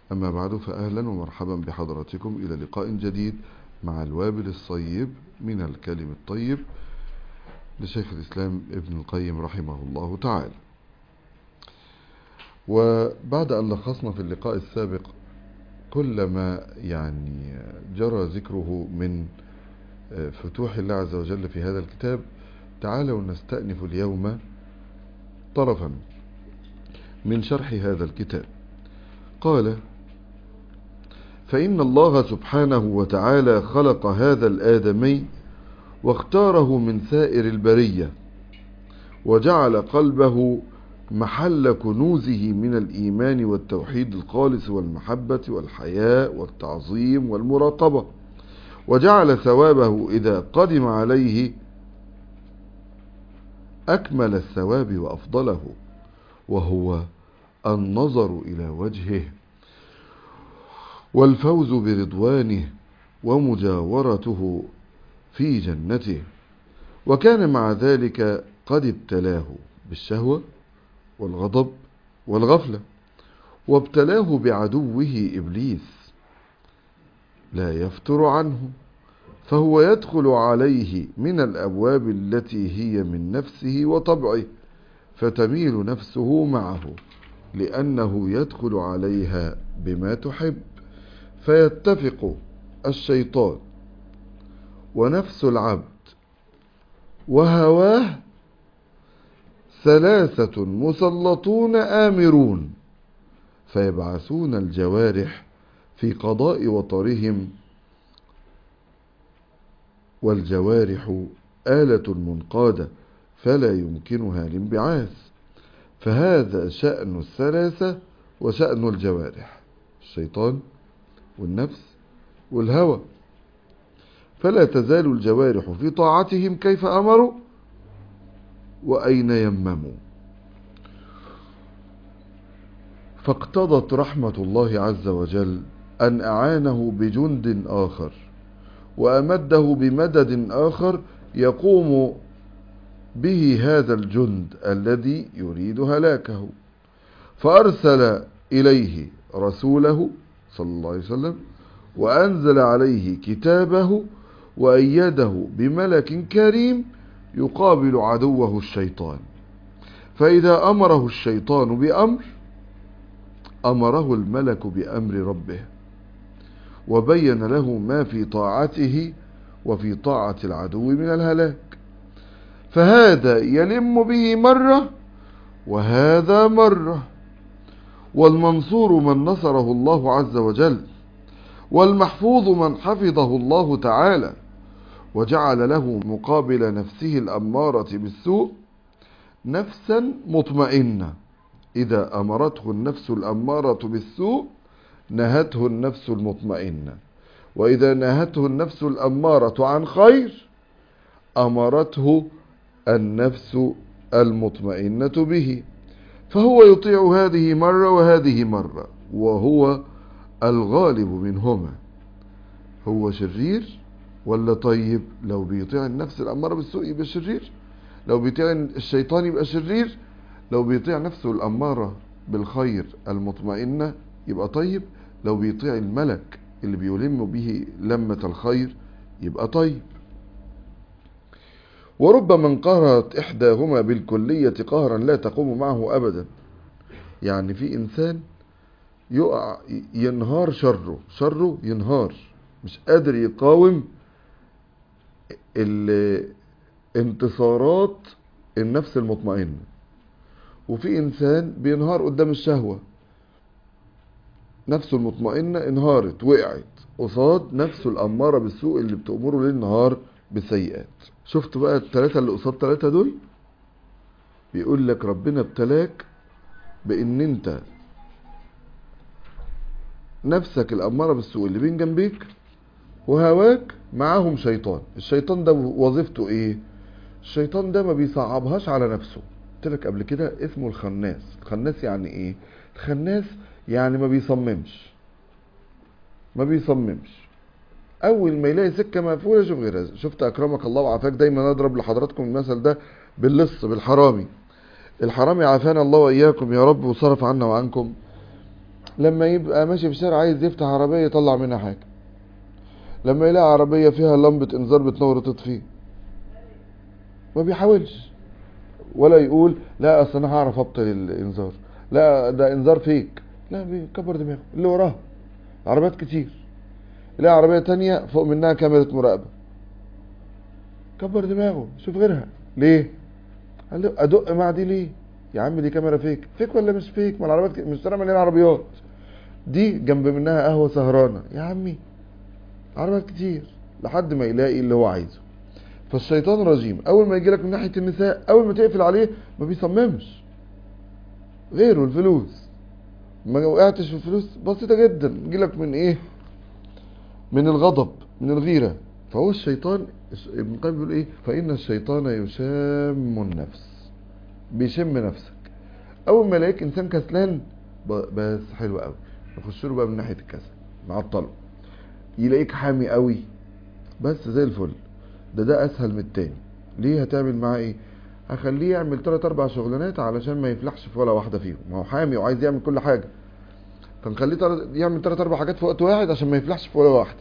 أما بعد فأهلا ومرحبا بحضراتكم إلى لقاء جديد مع الوابل الصيب من الكلم الطيب لشيخ الإسلام ابن القيم رحمه الله تعالى وبعد أن لخصنا في اللقاء السابق كل ما يعني جرى ذكره من فتوح الله عز وجل في هذا الكتاب تعالوا نستأنف اليوم طرفا من شرح هذا الكتاب قال فإن الله سبحانه وتعالى خلق هذا الآدمي واختاره من سائر البرية وجعل قلبه محل كنوزه من الإيمان والتوحيد الخالص والمحبة والحياء والتعظيم والمراقبة وجعل ثوابه إذا قدم عليه أكمل الثواب وأفضله وهو النظر إلى وجهه والفوز برضوانه ومجاورته في جنته وكان مع ذلك قد ابتلاه بالشهوة والغضب والغفلة وابتلاه بعدوه إبليس لا يفتر عنه فهو يدخل عليه من الأبواب التي هي من نفسه وطبعه فتميل نفسه معه لأنه يدخل عليها بما تحب فيتفق الشيطان ونفس العبد وهواه ثلاثة مسلطون آمرون فيبعثون الجوارح في قضاء وطرهم والجوارح آلة منقادة فلا يمكنها الانبعاث فهذا شأن الثلاثة وشأن الجوارح الشيطان والنفس والهوى فلا تزال الجوارح في طاعتهم كيف أمروا وأين يمموا فاقتضت رحمة الله عز وجل أن أعانه بجند آخر وأمده بمدد آخر يقوم به هذا الجند الذي يريد هلاكه فأرسل إليه رسوله صلى الله عليه وسلم وأنزل عليه كتابه وأيده بملك كريم يقابل عدوه الشيطان فإذا أمره الشيطان بأمر أمره الملك بأمر ربه وبين له ما في طاعته وفي طاعة العدو من الهلاك فهذا يلم به مرة وهذا مرة والمنصور من نصره الله عز وجل والمحفوظ من حفظه الله تعالى وجعل له مقابل نفسه الأمارة بالسوء نفسا مطمئنة إذا أمرته النفس الأمارة بالسوء نهته النفس المطمئنة وإذا نهته النفس الأمارة عن خير أمرته النفس المطمئنة به فهو يطيع هذه مرة وهذه مرة وهو الغالب منهما هو شرير ولا طيب لو بيطيع النفس الأمارة بالسوء يبقى شرير لو بيطيع الشيطان يبقى شرير لو بيطيع نفسه الأمارة بالخير المطمئنة يبقى طيب لو بيطيع الملك اللي بيلم به لمة الخير يبقى طيب وربما انقهرت إحداهما بالكلية قهرا لا تقوم معه أبدا يعني في إنسان يقع ينهار شره شره ينهار مش قادر يقاوم انتصارات النفس المطمئنة وفي إنسان بينهار قدام الشهوة نفسه المطمئنة انهارت وقعت قصاد نفسه الأمارة بالسوء اللي بتأمره ليل نهار بالسيئات شفت بقى التلاتة اللي قصاد تلاتة دول بيقول لك ربنا ابتلاك بان انت نفسك الأمارة بالسوء اللي بين جنبيك وهواك معاهم شيطان الشيطان ده وظيفته ايه الشيطان ده ما بيصعبهاش على نفسه قلت لك قبل كده اسمه الخناس الخناس يعني ايه الخناس يعني ما بيصممش ما بيصممش اول ما يلاقي سكه مقفوله شوف غيرها شفت اكرمك الله وعافاك دايما اضرب لحضراتكم المثل ده باللص بالحرامي الحرامي عافانا الله واياكم يا رب وصرف عنا وعنكم لما يبقى ماشي في الشارع عايز يفتح عربية يطلع منها حاجة لما يلاقي عربية فيها لمبة انذار بتنور وتطفي ما بيحاولش ولا يقول لا اصل انا هعرف ابطل الانذار لا ده انذار فيك لا بيكبر دماغه اللي وراه عربيات كتير يلاقي عربية تانية فوق منها كاميرا مراقبة كبر دماغه شوف غيرها ليه قال له ادق مع دي ليه يا عم دي كاميرا فيك فيك ولا مش فيك ما العربيات ك- مش طالع مليان عربيات دي جنب منها قهوة سهرانة يا عمي عربيات كتير لحد ما يلاقي اللي هو عايزه فالشيطان رجيم اول ما يجي لك من ناحية النساء اول ما تقفل عليه ما بيصممش غيره الفلوس ما وقعتش في الفلوس بسيطة جدا يجي لك من ايه من الغضب من الغيرة فهو الشيطان ابن القيم بيقول ايه فإن الشيطان يشام النفس بيشم نفسك اول ما يلاقيك انسان كسلان ب- بس حلو قوي نخش له بقى من ناحية الكسل نعطله يلاقيك حامي قوي بس زي الفل ده ده اسهل من التاني ليه هتعمل معاه ايه هخليه يعمل تلات اربع شغلانات علشان ما يفلحش في ولا واحدة فيهم ما هو حامي وعايز يعمل كل حاجة فنخليه تلات- يعمل تلات اربع حاجات في وقت واحد عشان ما يفلحش في ولا واحدة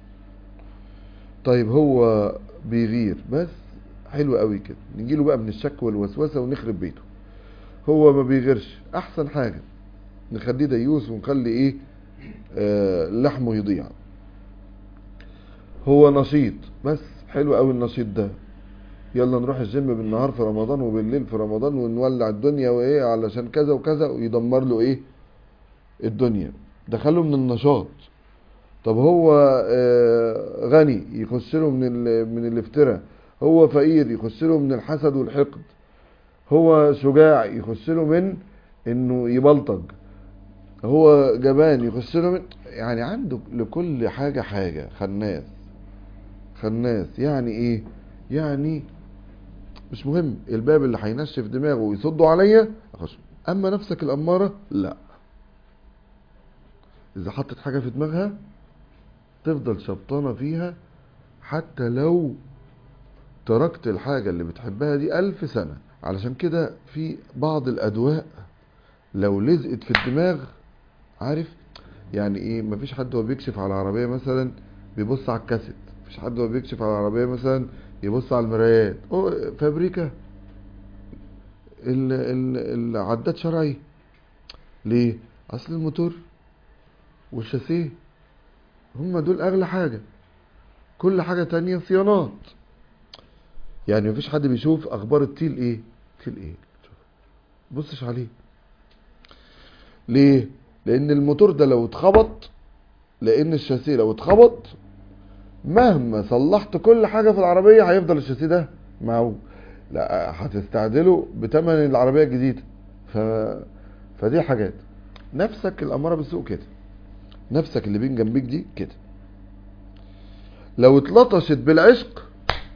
طيب هو بيغير بس حلو قوي كده نجيله بقى من الشك والوسوسة ونخرب بيته هو ما بيغيرش احسن حاجة نخليه ديوس ونخلي ايه آه لحمه يضيع هو نشيط بس حلو قوي النشيط ده يلا نروح الجيم بالنهار في رمضان وبالليل في رمضان ونولع الدنيا وايه علشان كذا وكذا ويدمر له ايه الدنيا دخله من النشاط طب هو آه، غني يخش له من ال- من الافتراء هو فقير يخش له من الحسد والحقد هو شجاع يخش له من انه يبلطج هو جبان يخش له من يعني عنده لكل حاجة حاجة خناس خناس يعني ايه يعني مش مهم الباب اللي هينشف دماغه ويصده عليا اخش اما نفسك الاماره لا اذا حطت حاجه في دماغها تفضل شبطانه فيها حتى لو تركت الحاجه اللي بتحبها دي الف سنه علشان كده في بعض الادواء لو لزقت في الدماغ عارف يعني ايه مفيش حد هو بيكشف على العربيه مثلا بيبص على الكاسيت مفيش حد هو بيكشف على العربيه مثلا يبص على المرايات أوه، فابريكا ال- ال- العداد شرعي ليه اصل الموتور والشاسيه هم دول اغلى حاجه كل حاجه تانية صيانات يعني مفيش حد بيشوف اخبار التيل ايه تيل ايه شوف. بصش عليه ليه لان الموتور ده لو اتخبط لان الشاسيه لو اتخبط مهما صلحت كل حاجة في العربية هيفضل الشاسيه ده معه لا هتستعدله بتمن العربية الجديدة ف... فدي حاجات نفسك الأمارة بالسوق كده نفسك اللي بين جنبيك دي كده لو اتلطشت بالعشق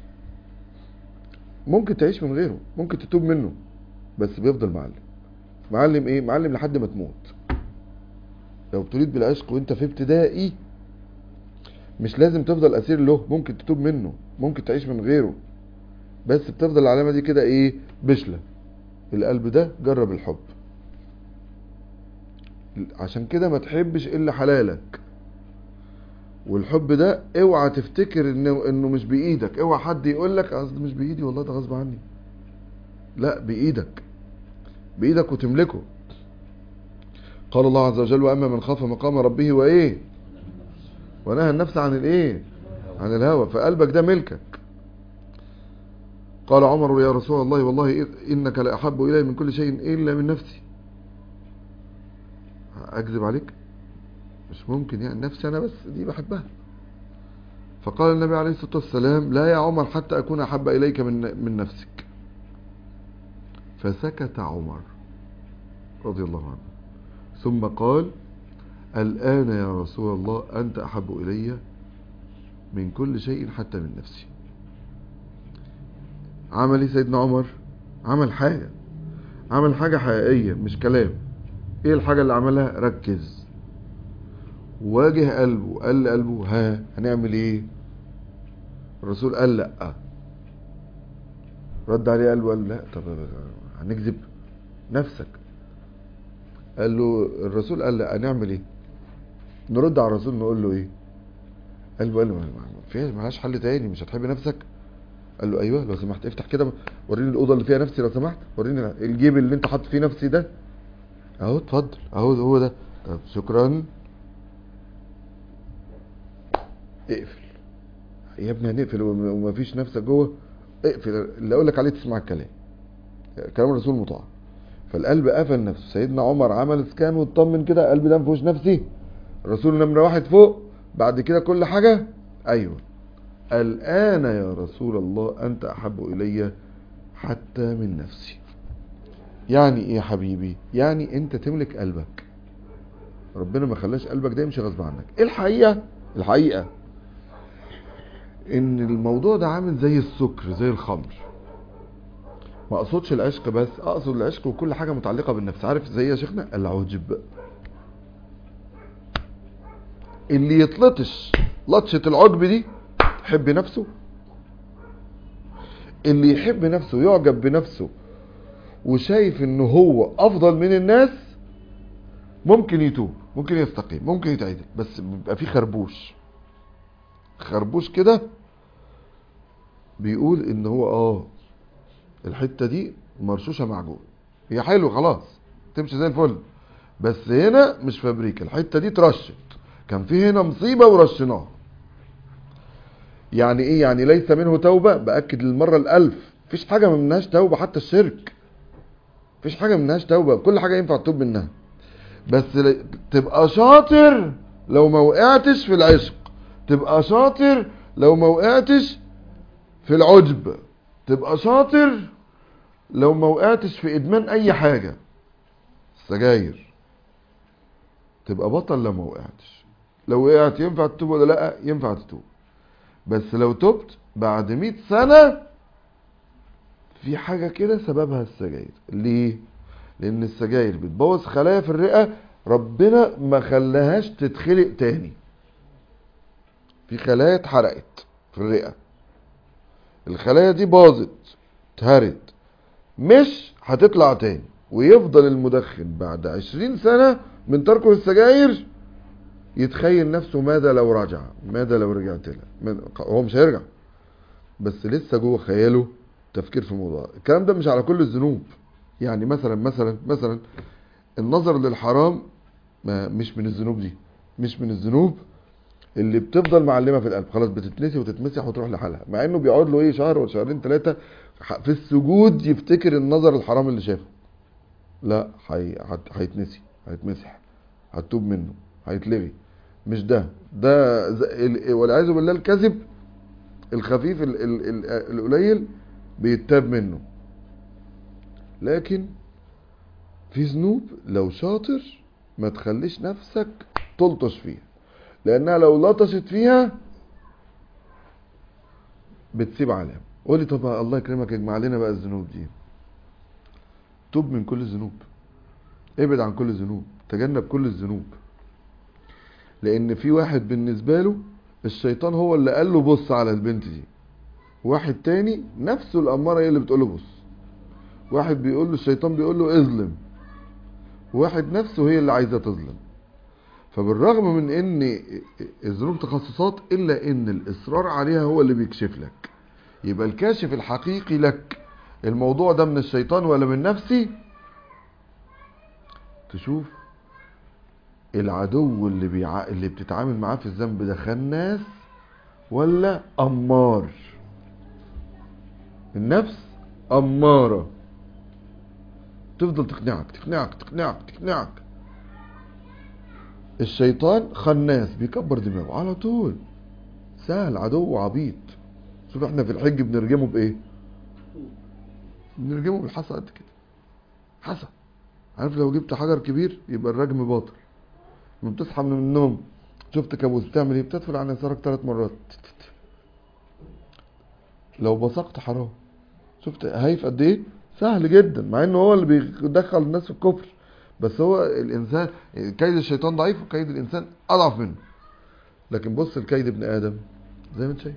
ممكن تعيش من غيره ممكن تتوب منه بس بيفضل معلم معلم ايه معلم لحد ما تموت لو ابتليت بالعشق وانت في ابتدائي مش لازم تفضل اسير له ممكن تتوب منه ممكن تعيش من غيره بس بتفضل العلامة دي كده ايه بشلة القلب ده جرب الحب عشان كده ما تحبش الا حلالك والحب ده اوعى تفتكر انه انه مش بايدك اوعى حد يقول لك اصل مش بايدي والله ده غصب عني لا بايدك بايدك وتملكه قال الله عز وجل واما من خاف مقام ربه وايه ونهى النفس عن الايه عن الهوى فقلبك ده ملكك قال عمر يا رسول الله والله إذ- انك لاحب الي من كل شيء الا من نفسي اكذب عليك مش ممكن يعني نفسي انا بس دي بحبها فقال النبي عليه الصلاه والسلام لا يا عمر حتى اكون احب اليك من من نفسك فسكت عمر رضي الله عنه ثم قال الآن يا رسول الله أنت أحب إلي من كل شيء حتى من نفسي عمل ايه سيدنا عمر عمل حاجة عمل حاجة حقيقية مش كلام ايه الحاجة اللي عملها ركز واجه قلبه قال لقلبه ها هنعمل ايه الرسول قال لا رد عليه قلبه قال لا طب هنكذب نفسك قال له الرسول قال له هنعمل ايه نرد على الرسول نقول له ايه قال له قال له في ملهاش حل تاني مش هتحب نفسك قال له ايوه لو سمحت افتح كده وريني الاوضه اللي فيها نفسي لو سمحت وريني الجيب اللي انت حاطط فيه نفسي ده اهو اتفضل اهو هو ده طب شكرا اقفل يا ابني هنقفل ومفيش نفسك جوه اقفل اللي اقول لك عليه تسمع الكلام كلام الرسول مطاع فالقلب قفل نفسه سيدنا عمر عمل سكان واطمن كده قلبي ده مفيهوش نفسي الرسول نمره واحد فوق بعد كده كل حاجه ايوه الآن يا رسول الله أنت أحب إلي حتى من نفسي يعني إيه يا حبيبي يعني أنت تملك قلبك ربنا ما خلاش قلبك ده يمشي غصب عنك الحقيقة الحقيقة ان الموضوع ده عامل زي السكر زي الخمر ما اقصدش العشق بس اقصد العشق وكل حاجة متعلقة بالنفس عارف زي يا شيخنا العجب اللي يتلطش لطشة العجب دي يحب نفسه اللي يحب نفسه يعجب بنفسه وشايف انه هو افضل من الناس ممكن يتوب ممكن يستقيم ممكن يتعدل بس بيبقى فيه خربوش خربوش كده بيقول ان هو اه الحته دي مرشوشه معجون هي حلو خلاص تمشي زي الفل بس هنا مش فابريك الحته دي اترشت كان في هنا مصيبه ورشناها يعني ايه يعني ليس منه توبه باكد للمره الالف مفيش حاجه منهاش توبه حتى الشرك مفيش حاجه منهاش توبه كل حاجه ينفع تتوب منها بس تبقى شاطر لو ما وقعتش في العشق تبقى شاطر لو ما وقعتش في العجب تبقى شاطر لو ما وقعتش في ادمان اي حاجة السجاير تبقى بطل لو ما وقعتش لو وقعت ينفع تتوب ولا لا ينفع تتوب بس لو تبت بعد مئة سنة في حاجة كده سببها السجاير ليه لان السجاير بتبوظ خلايا في الرئة ربنا ما خلاهاش تتخلق تاني في خلايا اتحرقت في الرئة الخلايا دي باظت اتهرت مش هتطلع تاني ويفضل المدخن بعد عشرين سنة من تركه السجاير يتخيل نفسه ماذا لو رجع ماذا لو رجعت لها هو مش هيرجع بس لسه جوه خياله تفكير في الموضوع الكلام ده مش على كل الذنوب يعني مثلا مثلا مثلا النظر للحرام ما مش من الذنوب دي مش من الذنوب اللي بتفضل معلمه في القلب خلاص بتتنسي وتتمسح وتروح لحالها مع انه بيقعد له ايه شهر ولا شهرين ثلاثه في السجود يفتكر النظر الحرام اللي شافه لا هيتنسي هيتمسح هتوب منه هيتلغي مش ده ده والعياذ بالله الكذب الخفيف ال ال ال القليل بيتاب منه لكن في ذنوب لو شاطر ما تخليش نفسك تلطش فيها لانها لو لطشت فيها بتسيب علامه قولي طب الله يكرمك اجمع لنا بقى الذنوب دي توب من كل الذنوب ابعد عن كل الذنوب تجنب كل الذنوب لان في واحد بالنسبه له الشيطان هو اللي قال له بص على البنت دي واحد تاني نفسه الاماره هي اللي بتقول له بص واحد بيقول له الشيطان بيقول له اظلم واحد نفسه هي اللي عايزه تظلم فبالرغم من ان الذنوب تخصصات الا ان الاصرار عليها هو اللي بيكشف لك يبقى الكاشف الحقيقي لك الموضوع ده من الشيطان ولا من نفسي تشوف العدو اللي بيع... اللي بتتعامل معاه في الذنب ده خناس ولا امار النفس اماره تفضل تقنعك تقنعك تقنعك تقنعك الشيطان خناس بيكبر دماغه على طول سهل عدو عبيط شوف احنا في الحج بنرجمه بايه بنرجمه بالحصى قد كده حصى عارف لو جبت حجر كبير يبقى الرجم باطل لما بتصحى من النوم شفت كابوس بتعمل ايه بتدفل عن يسارك ثلاث مرات لو بصقت حرام شفت هايف قد ايه سهل جدا مع انه هو اللي بيدخل الناس في الكفر بس هو الانسان كيد الشيطان ضعيف وكيد الانسان اضعف منه لكن بص الكيد ابن ادم زي ما انت شايف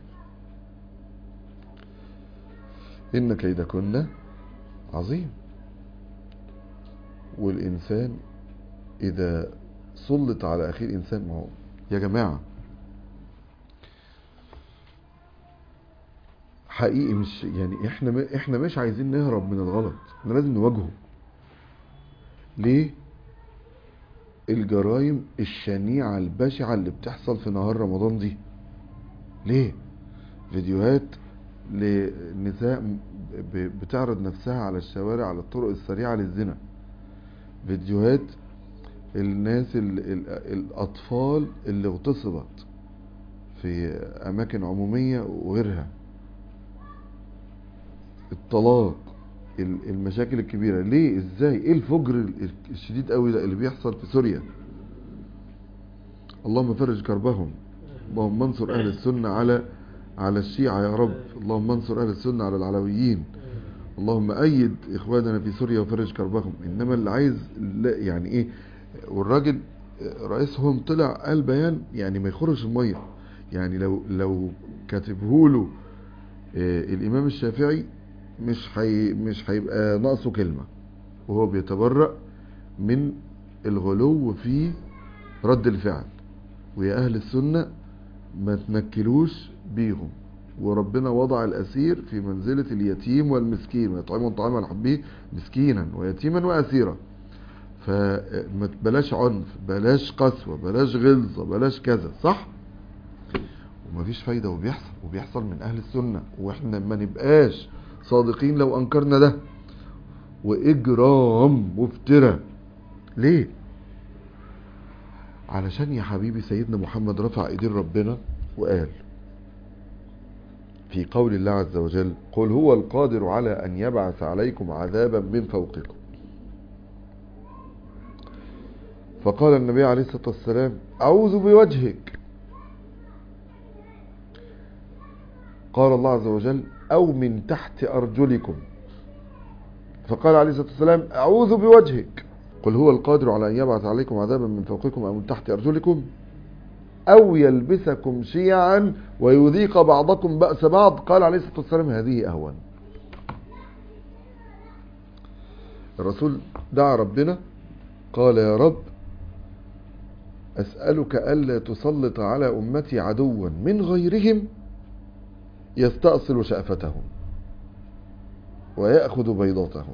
ان كيدكن عظيم والانسان اذا سلط على اخيه الانسان ما هو يا جماعه حقيقي مش يعني احنا احنا مش عايزين نهرب من الغلط احنا لازم نواجهه ليه الجرائم الشنيعة البشعة اللي بتحصل في نهار رمضان دي ليه فيديوهات لنساء ب- بتعرض نفسها على الشوارع على الطرق السريعة للزنا فيديوهات الناس ال ال الأطفال اللي اغتصبت في أماكن عمومية وغيرها الطلاق ال- المشاكل الكبيرة ليه ازاي ايه الفجر ال- الشديد قوي ده اللي بيحصل في سوريا اللهم فرج كربهم اللهم انصر اهل السنة على على الشيعة يا رب اللهم انصر اهل السنة على العلويين اللهم ايد اخواننا في سوريا وفرج كربهم انما اللي عايز لا يعني ايه والراجل رئيسهم طلع قال بيان يعني ما يخرج الميه يعني لو لو كاتبهوله آه، الامام الشافعي مش حي مش هيبقى ناقصه كلمة وهو بيتبرأ من الغلو في رد الفعل ويا أهل السنة ما تنكلوش بيهم وربنا وضع الأسير في منزلة اليتيم والمسكين ويطعمون طعاما على حبه مسكينا ويتيما وأسيرا فما بلاش عنف بلاش قسوة بلاش غلظة بلاش كذا صح ومفيش فايدة وبيحصل وبيحصل من أهل السنة وإحنا ما نبقاش صادقين لو أنكرنا ده وإجرام وافتراء ليه علشان يا حبيبي سيدنا محمد رفع ايدين ربنا وقال في قول الله عز وجل قل هو القادر على أن يبعث عليكم عذابا من فوقكم فقال النبي عليه الصلاة والسلام أعوذ بوجهك قال الله عز وجل أو من تحت أرجلكم فقال عليه الصلاة والسلام أعوذ بوجهك قل هو القادر على أن يبعث عليكم عذابا من فوقكم أو من تحت أرجلكم أو يلبسكم شيعا ويذيق بعضكم بأس بعض قال عليه الصلاة والسلام هذه أهون الرسول دعا ربنا قال يا رب أسألك ألا تسلط على أمتي عدوا من غيرهم يستأصل شأفتهم ويأخذ بيضاتهم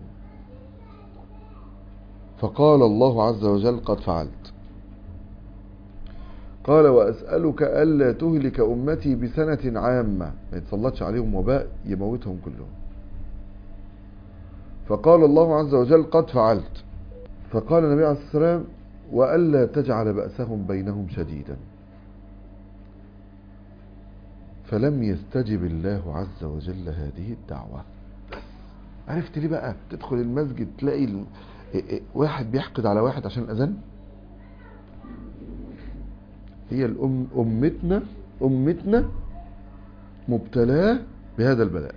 فقال الله عز وجل قد فعلت قال وأسألك ألا تهلك أمتي بسنة عامة ما يتسلطش عليهم وباء يموتهم كلهم فقال الله عز وجل قد فعلت فقال النبي عليه الصلاة والسلام وألا تجعل بأسهم بينهم شديدا فلم يستجب الله عز وجل هذه الدعوة عرفت ليه بقى تدخل المسجد تلاقي ال... واحد بيحقد على واحد عشان الأذان هي الأم أمتنا أمتنا مبتلاة بهذا البلاء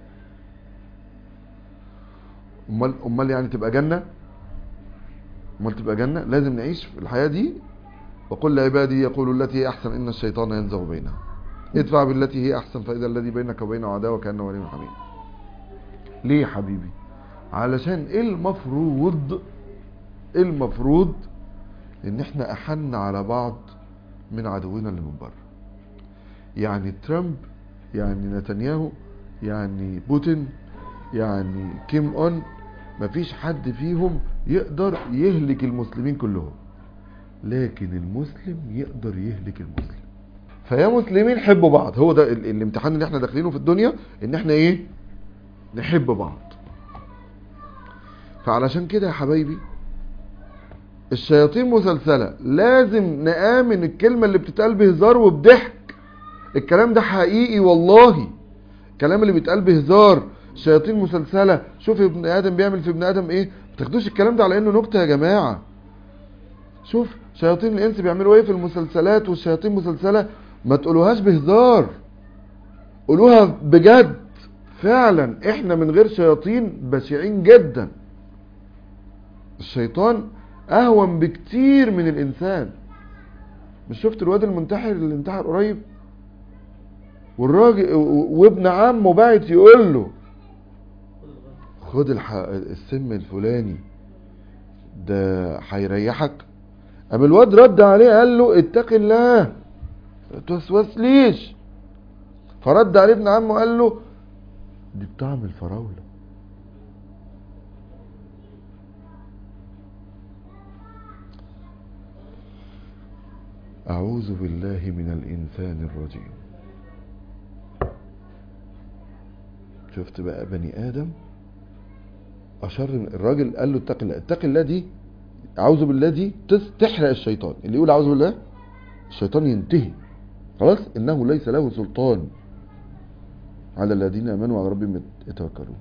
أمال أمال يعني تبقى جنة أمال تبقى جنة لازم نعيش في الحياة دي وقل لعبادي يقول التي هي أحسن إن الشيطان ينزغ بينها ادفع بالتي هي أحسن فإذا الذي بينك وبينه عداوة كأنه ولي حميم ليه يا حبيبي علشان المفروض المفروض ان احنا احن على بعض من عدونا اللي من بره يعني ترامب يعني نتنياهو يعني بوتين يعني كيم اون مفيش حد فيهم يقدر يهلك المسلمين كلهم لكن المسلم يقدر يهلك المسلم فيا مسلمين حبوا بعض هو ده ال- الامتحان اللي احنا داخلينه في الدنيا ان احنا ايه نحب بعض فعلشان كده يا حبايبي الشياطين مسلسلة لازم نآمن الكلمة اللي بتتقال بهزار وبضحك الكلام ده حقيقي والله الكلام اللي بيتقال بهزار الشياطين مسلسلة شوف ابن آدم بيعمل في ابن آدم ايه ما تاخدوش الكلام ده على انه نكتة يا جماعة شوف شياطين الانس بيعملوا ايه في المسلسلات والشياطين مسلسلة ما تقولوهاش بهزار قولوها بجد فعلا احنا من غير شياطين بشعين جدا الشيطان اهون بكتير من الانسان مش شفت الواد المنتحر اللي انتحر قريب والراجل وابن عمه باعت يقول له خد الح... السم الفلاني ده هيريحك قام الواد رد عليه قال له اتق الله ما توسوسليش فرد عليه ابن عمه قال له دي بطعم الفراولة أعوذ بالله من الإنسان الرجيم شفت بقى بني آدم أشر الراجل قال له اتق الله اتق الله دي أعوذ بالله دي تس- تحرق الشيطان اللي يقول أعوذ بالله الشيطان ينتهي خلاص إنه ليس له سلطان على الذين آمنوا وعلى ربهم يتوكلون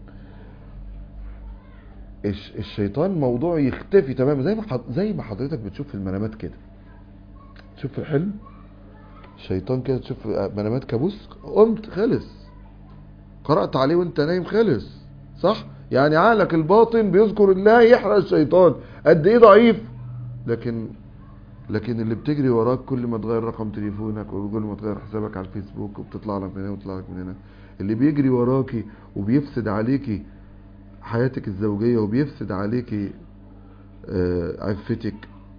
الش- الشيطان موضوع يختفي تماما زي ما حض- زي ما حضرتك بتشوف في المنامات كده تشوف في الحلم الشيطان كده تشوف منامات كابوس قمت خلص قرأت عليه وانت نايم خلص صح يعني عقلك الباطن بيذكر الله يحرق الشيطان قد ايه ضعيف لكن لكن اللي بتجري وراك كل ما تغير رقم تليفونك وكل ما تغير حسابك على الفيسبوك وبتطلع لك من هنا وتطلع لك من هنا اللي بيجري وراكي وبيفسد عليكي حياتك الزوجية وبيفسد عليكي آه، عفتك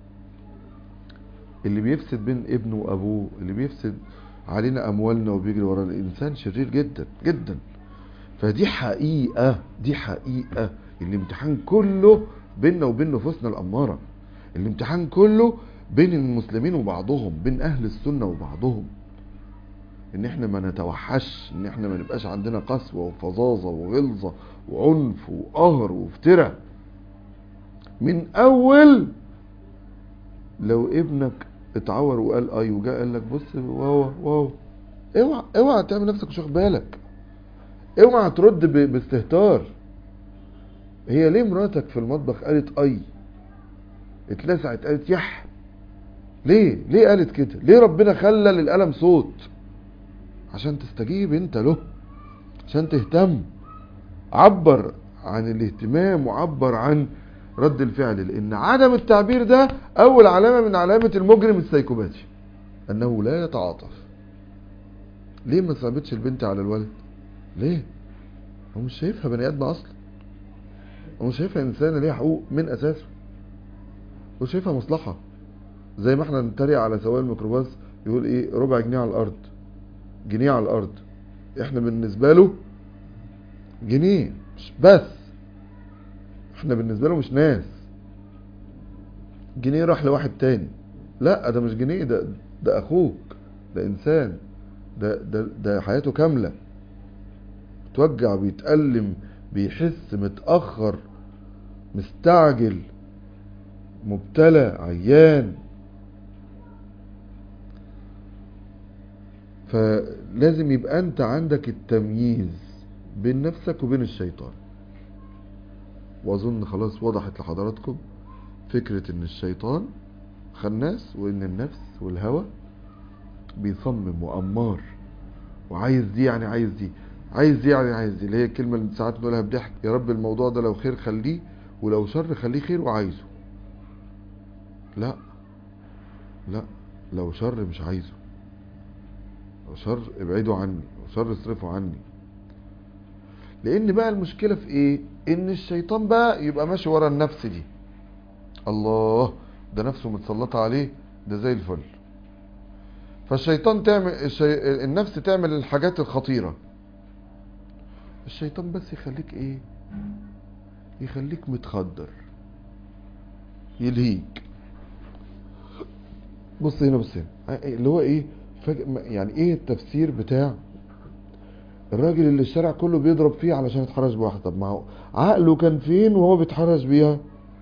اللي بيفسد بين ابنه وابوه اللي بيفسد علينا اموالنا وبيجري ورانا الانسان شرير جدا جدا فدي حقيقة دي حقيقة الامتحان كله بيننا وبين نفوسنا الأمارة الامتحان كله بين المسلمين وبعضهم بين أهل السنة وبعضهم ان احنا ما نتوحش ان احنا ما نبقاش عندنا قسوة وفظاظة وغلظة وعنف وقهر وافتراء من اول لو ابنك اتعور وقال اي وجاء قال لك بص واو واو اوعى اوعى تعمل نفسك مش واخد بالك اوعى ترد ب- باستهتار هي ليه مراتك في المطبخ قالت اي اتلسعت قالت يح ليه ليه قالت كده ليه ربنا خلى للقلم صوت عشان تستجيب انت له عشان تهتم عبر عن الاهتمام وعبر عن رد الفعل لان عدم التعبير ده اول علامة من علامة المجرم السيكوباتي انه لا يتعاطف ليه ما صعبتش البنت على الولد ليه هو مش شايفها بني ادم اصلا هو مش شايفها انسانه ليها حقوق من اساسه هو شايفها مصلحه زي ما احنا نتريق على سواق الميكروباص يقول ايه ربع جنيه على الارض جنيه على الارض احنا بالنسبه له جنيه مش بس احنا بالنسبه له مش ناس جنيه راح لواحد تاني لا ده مش جنيه ده ده اخوك ده انسان ده ده ده حياته كامله بيتوجع بيتألم بيحس متأخر مستعجل مبتلى عيان فلازم يبقى انت عندك التمييز بين نفسك وبين الشيطان واظن خلاص وضحت لحضراتكم فكرة ان الشيطان خناس وان النفس والهوى بيصمم وامار وعايز دي يعني عايز دي عايز دي يعني عايز دي اللي هي الكلمة اللي ساعات نقولها بضحك يا رب الموضوع ده لو خير خليه ولو شر خليه خير وعايزه لا لا لو شر مش عايزه لو شر ابعدوا عني لو شر اصرفوا عني لان بقى المشكلة في ايه ان الشيطان بقى يبقى ماشي ورا النفس دي الله ده نفسه متسلطة عليه ده زي الفل فالشيطان تعمل الشي... النفس تعمل الحاجات الخطيرة الشيطان بس يخليك ايه يخليك متخدر يلهيك بص هنا بص هنا اللي هو ايه فج... يعني ايه التفسير بتاع الراجل اللي الشارع كله بيضرب فيه علشان يتحرش بواحدة طب ما هو عقله كان فين وهو بيتحرش بيها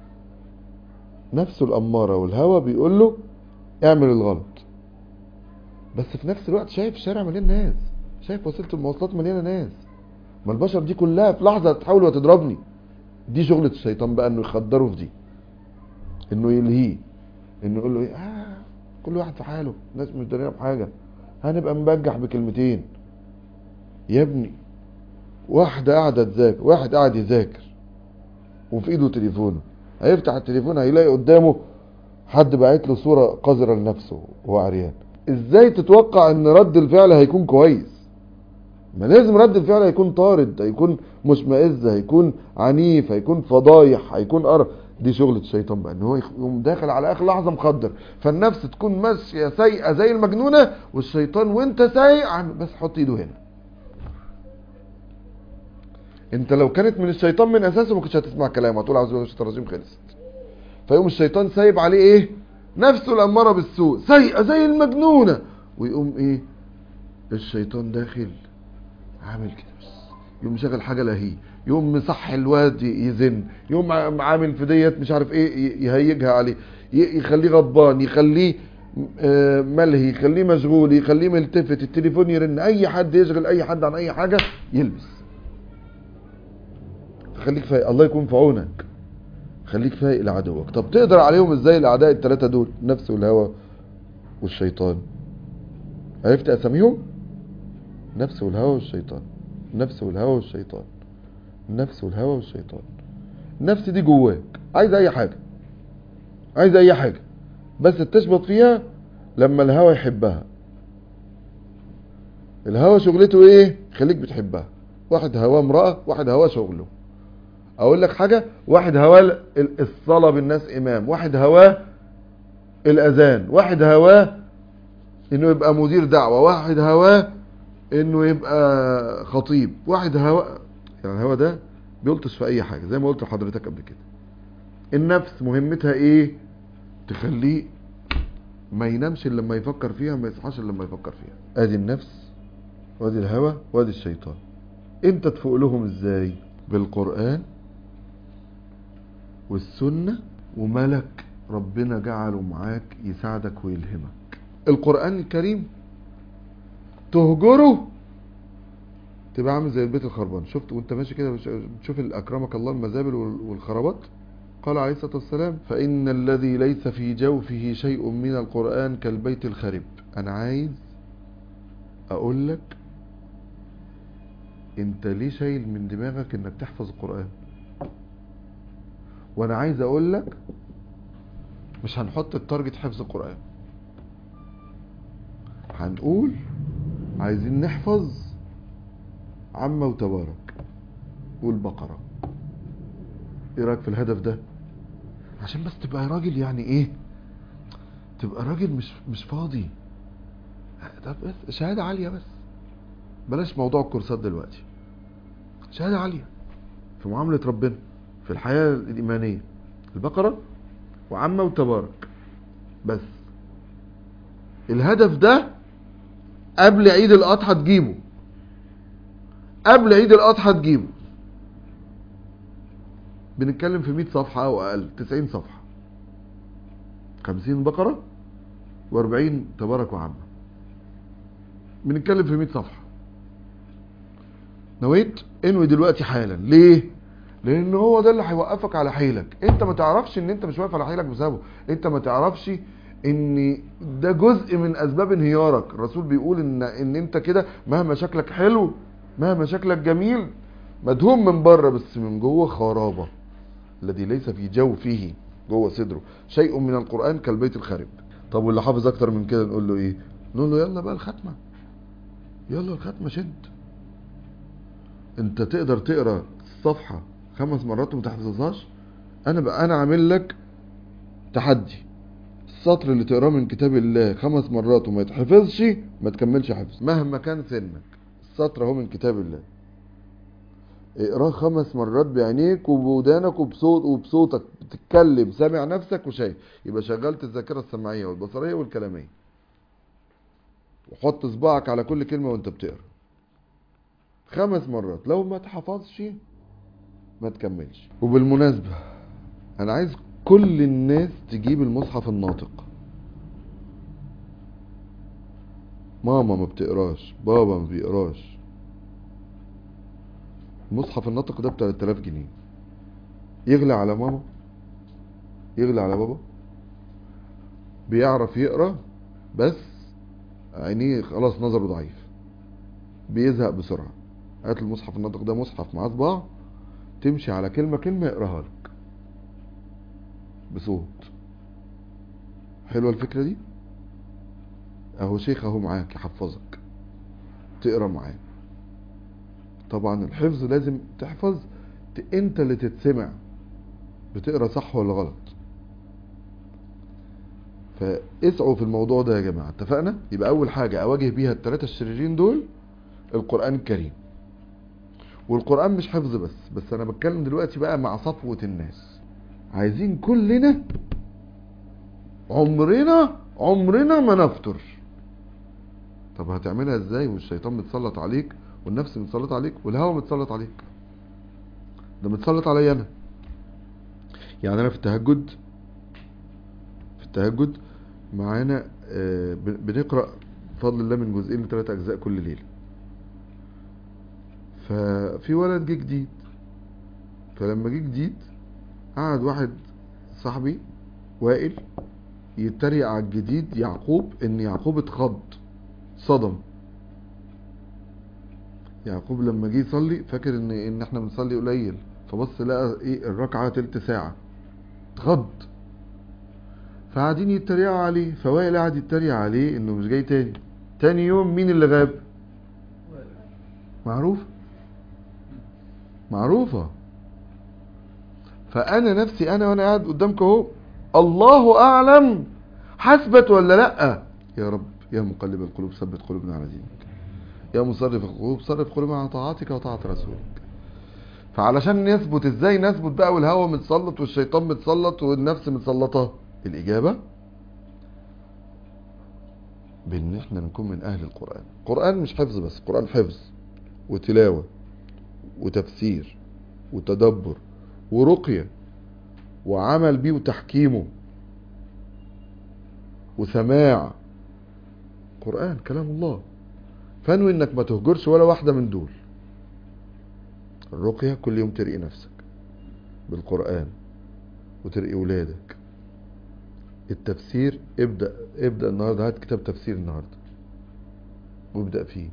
نفسه الأمارة والهوى بيقول له اعمل الغلط بس في نفس الوقت شايف الشارع مليان ناس شايف وسيلة المواصلات مليانة ناس ما البشر دي كلها في لحظة تحاول وتضربني دي شغلة الشيطان بقى انه يخدره في دي انه يلهيه انه يقول له ايه آه كل واحد في حاله الناس مش دارية بحاجة هنبقى مبجح بكلمتين يا ابني واحدة قاعدة تذاكر واحد قاعد يذاكر وفي ايده تليفونه هيفتح التليفون هيلاقي قدامه حد باعت له صورة قذرة لنفسه وهو عريان ازاي تتوقع ان رد الفعل هيكون كويس ما لازم رد الفعل هيكون طارد هيكون مشمئز هيكون عنيف هيكون فضايح هيكون قرف دي شغلة الشيطان بقى ان هو يقوم داخل على اخر لحظة مخدر فالنفس تكون ماشية سيئة زي المجنونة والشيطان وانت سايق عم بس حط ايده هنا انت لو كانت من الشيطان من اساسه ما كنتش هتسمع كلامه هتقول عاوز بالله من الشيطان الرجيم خلصت فيقوم الشيطان سايب عليه ايه نفسه الاماره بالسوء سيئه زي المجنونه ويقوم ايه الشيطان داخل عامل كده بس يقوم مشغل حاجه لهي يقوم مصحي الواد يزن يقوم عامل في ديت مش عارف ايه يهيجها عليه يخليه غضبان يخليه ملهي يخليه مشغول يخليه ملتفت التليفون يرن اي حد يشغل اي حد عن اي حاجه يلبس خليك فايق الله يكون في عونك خليك فايق لعدوك طب تقدر عليهم ازاي الاعداء الثلاثه دول النفس والهوى والشيطان عرفت اساميهم نفس والهوى والشيطان نفس والهوى والشيطان النفس والهوى والشيطان النفس دي جواك عايز اي حاجه عايز اي حاجه بس تشبط فيها لما الهوى يحبها الهوى شغلته ايه خليك بتحبها واحد هواه امراه واحد هواه شغله اقول لك حاجة واحد هواه الصلاة بالناس امام واحد هواه الاذان واحد هواه انه يبقى مدير دعوة واحد هواه انه يبقى خطيب واحد هواه يعني الهوا ده بيلطش في اي حاجة زي ما قلت لحضرتك قبل كده النفس مهمتها ايه تخليه ما ينامش الا لما يفكر فيها ما يصحاش الا لما يفكر فيها ادي النفس وادي الهوى وادي الشيطان انت تفوق لهم ازاي بالقرآن والسنة وملك ربنا جعله معاك يساعدك ويلهمك القرآن الكريم تهجره تبقى عامل زي البيت الخربان شفت وانت ماشي كده بتشوف اكرمك الله المزابل والخرابات قال عليه الصلاة والسلام فإن الذي ليس في جوفه شيء من القرآن كالبيت الخرب أنا عايز أقول لك أنت ليه شايل من دماغك إنك تحفظ القرآن وأنا عايز أقول لك مش هنحط التارجت حفظ القرآن هنقول عايزين نحفظ عم وتبارك والبقرة ايه رايك في الهدف ده عشان بس تبقى راجل يعني ايه تبقى راجل مش مش فاضي طب بس شهاده عاليه بس بلاش موضوع الكورسات دلوقتي شهاده عاليه في معامله ربنا في الحياه الايمانيه البقره وعمه وتبارك بس الهدف ده قبل عيد الاضحى تجيبه قبل عيد الاضحى تجيبه بنتكلم في 100 صفحة او اقل 90 صفحة 50 بقرة و40 تبارك وعامة بنتكلم في 100 صفحة نويت انوي دلوقتي حالا ليه لان هو ده اللي هيوقفك على حيلك انت ما تعرفش ان انت مش واقف على حيلك بسببه انت ما تعرفش ان ده جزء من اسباب انهيارك الرسول بيقول ان ان انت كده مهما شكلك حلو مهما شكلك جميل مدهون من بره بس من جوه خرابه الذي ليس في جوفه جوه صدره شيء من القرآن كالبيت الخارب طب واللي حافظ اكتر من كده نقول له ايه نقول له يلا بقى الختمة يلا الختمة شد انت تقدر تقرا الصفحة خمس مرات وما تحفظهاش انا بقى انا عامل لك تحدي السطر اللي تقراه من كتاب الله خمس مرات وما يتحفظش ما تكملش حفظ مهما كان سنك السطر اهو من كتاب الله اقراه خمس مرات بعينيك وبودانك وبصوت وبصوتك بتتكلم سامع نفسك وشايف يبقى شغلت الذاكره السمعيه والبصريه والكلاميه وحط صباعك على كل كلمه وانت بتقرا خمس مرات لو ما تحفظش ما تكملش وبالمناسبه انا عايز كل الناس تجيب المصحف الناطق ماما ما بتقراش بابا ما بيقراش المصحف الناطق ده ب 3000 جنيه يغلى على ماما يغلى على بابا بيعرف يقرا بس عينيه خلاص نظره ضعيف بيزهق بسرعه هات المصحف الناطق ده مصحف معاه صباع تمشي على كلمه كلمه يقراها لك بصوت حلوه الفكره دي اهو شيخ اهو معاك يحفظك تقرا معاه طبعا الحفظ لازم تحفظ انت اللي تتسمع بتقرا صح ولا غلط فاسعوا في الموضوع ده يا جماعه اتفقنا يبقى اول حاجه اواجه بيها الثلاثه الشريرين دول القران الكريم والقران مش حفظ بس بس انا بتكلم دلوقتي بقى مع صفوه الناس عايزين كلنا عمرنا عمرنا ما نفطر طب هتعملها ازاي والشيطان متسلط عليك والنفس متسلط عليك والهوى متسلط عليك ده متسلط عليا انا يعني انا في التهجد في التهجد معانا آه، بن- بنقرا بفضل الله من جزئين لثلاث اجزاء كل ليله ففي ولد جه جديد فلما جه جديد قعد واحد صاحبي وائل يتريق على الجديد يعقوب ان يعقوب اتخض صدم يعقوب لما جه يصلي فاكر ان ان احنا بنصلي قليل فبص لقى ايه الركعه تلت ساعه اتخض فقاعدين يتريقوا عليه فوائل قعد يتريق عليه انه مش جاي تاني تاني يوم مين اللي غاب معروف معروفه فانا نفسي انا وانا قاعد قدامك اهو الله اعلم حسبت ولا لا يا رب يا مقلب القلوب ثبت قلوبنا على دينك يا مصرف القلوب صرف قلوبنا على طاعتك وطاعة رسولك فعلشان نثبت ازاي نثبت بقى والهوى متسلط والشيطان متسلط والنفس متسلطة الإجابة بان احنا نكون من اهل القرآن القرآن مش حفظ بس القرآن حفظ وتلاوة وتفسير وتدبر ورقية وعمل بيه وتحكيمه وسماع قرآن كلام الله فانوي انك ما تهجرش ولا واحدة من دول الرقية كل يوم ترقي نفسك بالقرآن وترقي ولادك التفسير ابدأ ابدأ النهاردة هات كتاب تفسير النهاردة وابدأ فيه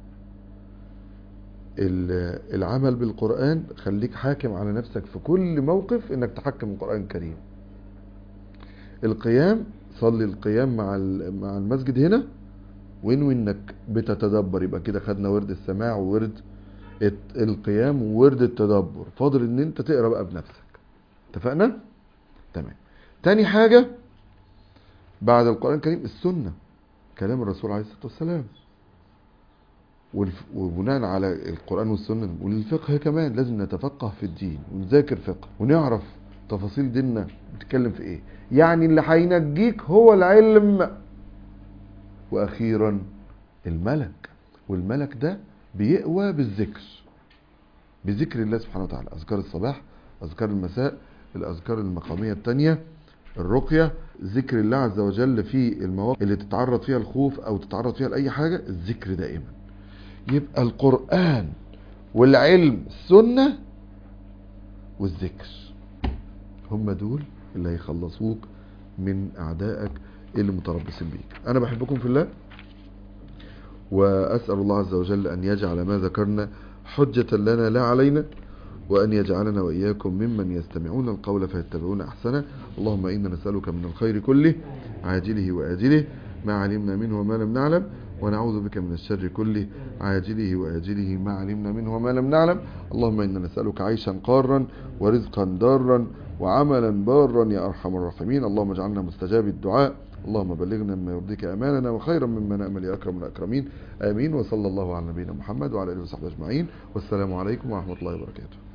ال- العمل بالقرآن خليك حاكم على نفسك في كل موقف انك تحكم القرآن الكريم القيام صلي القيام مع ال- مع المسجد هنا وانوي انك بتتدبر يبقى كده خدنا ورد السماع وورد الت- القيام وورد التدبر فاضل ان انت تقرا بقى بنفسك اتفقنا تمام تاني حاجة بعد القرآن الكريم السنة كلام الرسول عليه الصلاة والسلام والف- وبناء على القرآن والسنة والفقه كمان لازم نتفقه في الدين ونذاكر فقه ونعرف تفاصيل ديننا بتتكلم في ايه يعني اللي هينجيك هو العلم واخيرا الملك والملك ده بيقوى بالذكر بذكر الله سبحانه وتعالى اذكار الصباح اذكار المساء الاذكار المقاميه التانية الرقيه ذكر الله عز وجل في المواقف اللي تتعرض فيها الخوف او تتعرض فيها لاي حاجه الذكر دائما يبقى القران والعلم السنه والذكر هم دول اللي هيخلصوك من اعدائك اللي متربصين بيك انا بحبكم في الله واسال الله عز وجل ان يجعل ما ذكرنا حجه لنا لا علينا وأن يجعلنا وإياكم ممن يستمعون القول فيتبعون أحسنه اللهم إنا نسألك من الخير كله عاجله وآجله ما علمنا منه وما لم نعلم ونعوذ بك من الشر كله عاجله وآجله ما علمنا منه وما لم نعلم اللهم إنا نسألك عيشا قارا ورزقا دارا وعملا بارا يا أرحم الراحمين اللهم اجعلنا مستجاب الدعاء اللهم بلغنا مما يرضيك اماننا وخيرا مما نامل يا اكرم الاكرمين امين وصلى الله على نبينا محمد وعلى اله وصحبه اجمعين والسلام عليكم ورحمه الله وبركاته